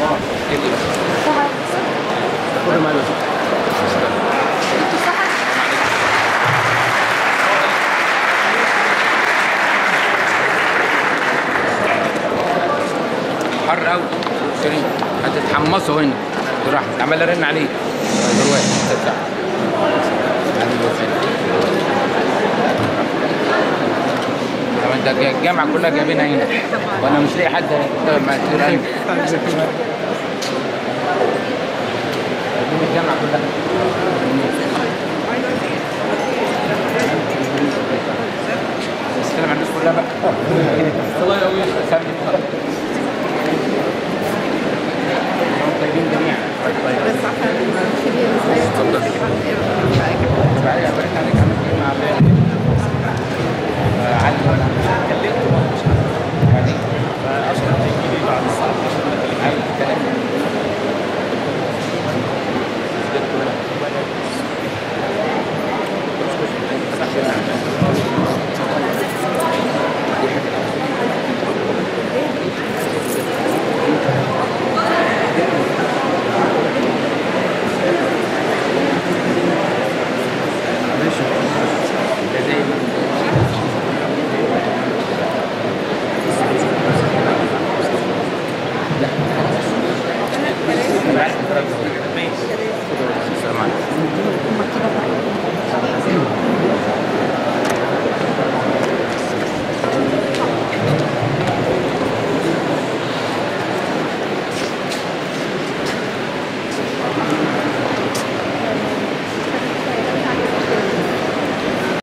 ايه دي بقى؟ خد معانا حر قوي كريم هتتحمصوا هنا براحة عمال ارن عليك دلوقتي تطلع طب انت الجامعة كلها جايبينها هنا وانا مش لاقي حد ما تقول ايوه جايبين الجامعة كلها استلم على الناس كلها بقى الله يقويك